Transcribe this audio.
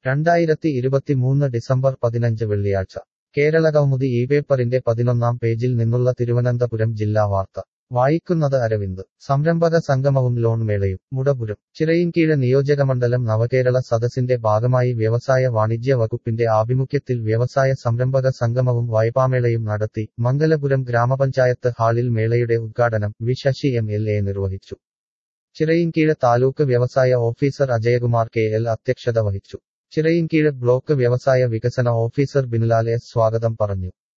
രണ്ടായിരത്തി ഇരുപത്തിമൂന്ന് ഡിസംബർ പതിനഞ്ച് വെള്ളിയാഴ്ച കേരളകൗമുദി ഈ പേപ്പറിന്റെ പതിനൊന്നാം പേജിൽ നിന്നുള്ള തിരുവനന്തപുരം ജില്ലാ വാർത്ത വായിക്കുന്നത് അരവിന്ദ് സംരംഭക സംഗമവും ലോൺ മേളയും മുടപുരം ചിറയിൻകീഴ് നിയോജകമണ്ഡലം നവകേരള സദസ്സിന്റെ ഭാഗമായി വ്യവസായ വാണിജ്യ വകുപ്പിന്റെ ആഭിമുഖ്യത്തിൽ വ്യവസായ സംരംഭക സംഗമവും വായ്പാമേളയും നടത്തി മംഗലപുരം ഗ്രാമപഞ്ചായത്ത് ഹാളിൽ മേളയുടെ ഉദ്ഘാടനം V Sasi M L A നിർവഹിച്ചു ചിറയിൻകീഴ് താലൂക്ക് വ്യവസായ ഓഫീസർ അജയകുമാർ കെ എൽ അധ്യക്ഷത വഹിച്ചു ചിറയിൻകീഴ് ബ്ലോക്ക് വ്യവസായ വികസന ഓഫീസർ ബിനുലാൽ എസ് സ്വാഗതം പറഞ്ഞു